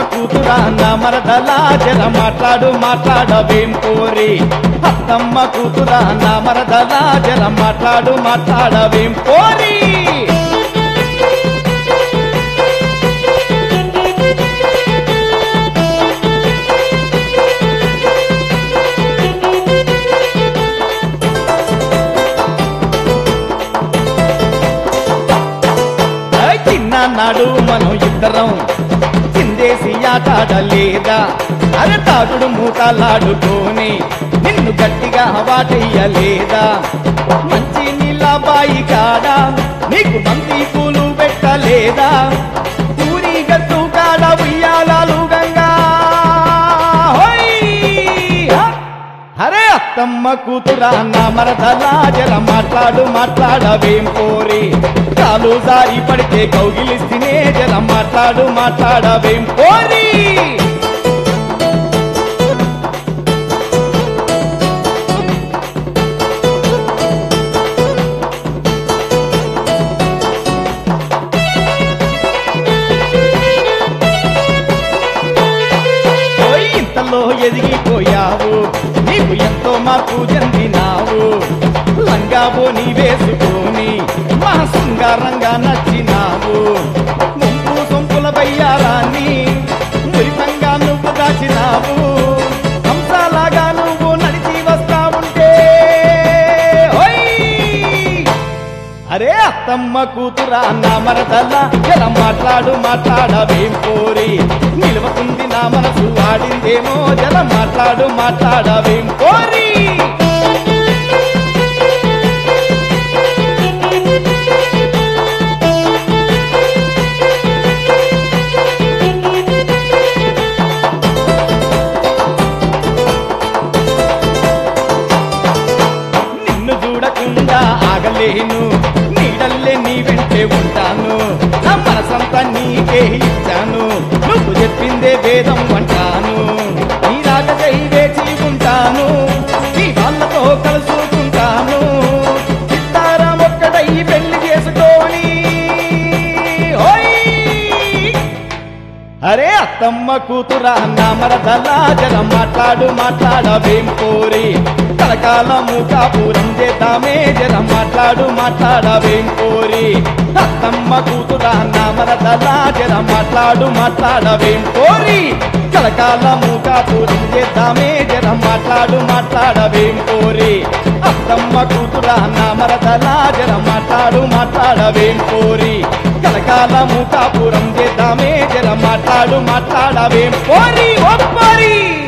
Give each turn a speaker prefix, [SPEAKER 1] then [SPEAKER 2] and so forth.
[SPEAKER 1] కూతురా నా మరదలా జర మాట్లాడు మాట్లాడవేం పోరి అత్తమ్మ కూతురా నా మరదలా జర మాట్లాడు మాట్లాడవేం పోరి ఏయ్, చిన్ననాడు మనం ఇద్దరం చిందేసి ఆటాడలేదా అరే తాగుడు మూటలాడుకొని నిన్ను గట్టిగా వాటెయ్యలేదా మంచి నీళ్ళ బాయి కాడ నీకు బంతి పూలు పెట్టలేదా ఊరి గట్టు కాడ ఉయ్యాలాలు గంగా హోయ్! హ! అరే అత్తమ్మ కూతురా నా మరదలా జర మాట్లాడు మాట్లాడవేం పోరి కాలు జారి పడితే కౌగిలిస్తేనే జర మాట్లాడు మాట్లాడవేం పోరి ఓయ్ ఇంతలో ఎదిగిపోయావు నీకు ఎంతో మార్పు చెందినావు లంగాబో నీ వేసుకొని మా శృంగారంగా నచ్చినావు ముంపు సొంపుల బయ్యారాన్ని మురితంగా నువ్వు దాచినావు హంసలాగా నువ్వు నడిచి వస్తా ఉంటే ఓయ్ అరే అత్తమ్మ కూతురా నా మరదల్లా ఎలా మాట్లాడు మాట్లాడవేం పోరి నిలవకుంది నా మనసు ఆడిందేమో జల మాట్లాడు మాట్లాడవేం పోరి నిన్ను చూడకుండా ఆగలేను నీడల్లే నీ వెంటే ఉంటాను నా మనసంతా నీకే ఇచ్చాను నువ్వు చెప్పిందే వేదం అంటాను నీ రాకకై వేచి ఉంటాను నీ వాళ్ళతో కలుసుకుంటాను చిత్తారం ఒక్కడై పెళ్లి చేసుకొని ఓయ్ అరే అత్తమ్మ కూతురా నా మరదలా జర మాట్లాడు మాట్లాడవేం పోరి కలకాలము కాపురం చేద్దామే జర మాట్లాడు మాట్లాడవేం పోరి అత్తమ్మ కూతురా నా మరదలా జర మాట్లాడు మాట్లాడవేం పోరి కలకాలము కాపురం చేద్దామే జర మాట్లాడు మాట్లాడవేం పోరి అత్తమ్మ కూతురా నా మరదలా జర మాట్లాడు మాట్లాడవేం పోరి కలకాలము కాపురం చేద్దామే జర మాట్లాడు మాట్లాడవేం పోరి ఒప్పరి